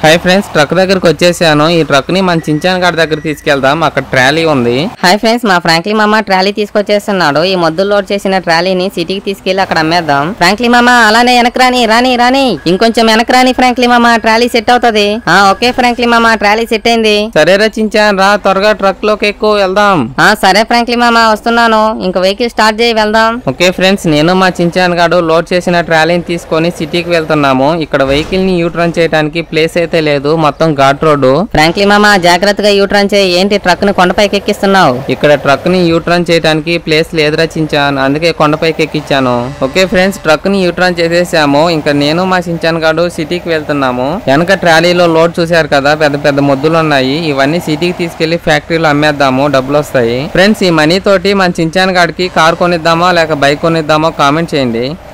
hi friends truck దగ్గరికి వచ్చేసాను ఈ ట్రక్ ని మన చించాన్ గారి దగ్గర తీసుకెళ్దాం అక్కడ ట్రాలీ ఉంది హాయ్ ఫ్రెండ్స్ మా ఫ్రాంక్లీ మామ ట్రాలీ తీసుకొచ్చేస్తున్నాడు ఈ మొద్దులు లోడ్ చేసిన ట్రాలీని సిటీకి తీసుకెళ్లి అక్కడ అమ్మేద్దాం ఫ్రాంక్లీ మామ అలానే వెనక రాని రాని రాని ఇంకొంచెం వెనక రాని ఫ్రాంక్లీ మామ ట్రాలీ సెట్ అవుతది ఆ ఓకే ఫ్రాంక్లీ మామ ట్రాలీ సెట్ అయింది సరే చించాన్ రా త్వరగా ట్రక్ లోకి ఎక్కువ వెళ్దాం ఆ సరే ఫ్రాంక్లీ మామ వస్తున్నాను ఇంక వెహికల్ స్టార్ట్ చేయి వెళ్దాం ఓకే ఫ్రెండ్స్ నేను మా చించాన్ గాడు లోడ్ చేసిన ట్రాలీని తీసుకొని సిటీకి వెళ్తున్నాము ఇక్కడ వెహికల్ ని యూటర్న్ చేయడానికి ప్లేస్ అయితే లేదు మొత్తం ఘాట్ రోడ్డు ఫ్రాంక్లీ మామ జాగ్రత్తగా యూటర్న్ చేయి ఏంటి ట్రక్ ను కొండపైకి ఎక్కిస్తున్నావు ఇక్కడ ట్రక్ ని యూటర్న్ చేయడానికి ప్లేస్ లేదు రచించాను అందుకే కొండపైకి ఎక్కించాను ఓకే ఫ్రెండ్స్ ట్రక్ ని యూటర్న్ చేసేసాము ఇంకా నేను మా చించాన్ గాడు సిటీకి వెళ్తున్నాము వెనక ట్రాలీలో లోడ్ చూశారు కదా పెద్ద పెద్ద ముద్దులు ఉన్నాయి ఇవన్నీ సిటీకి తీసుకెళ్లి ఫ్యాక్టరీలో అమ్మేద్దాము డబ్బులు వస్తాయి ఫ్రెండ్స్ ఈ మనీ తోటి మన చించాన్ గాడికి కార్ కొనిద్దామా లేక బైక్ కొనిద్దామో కామెంట్ చేయండి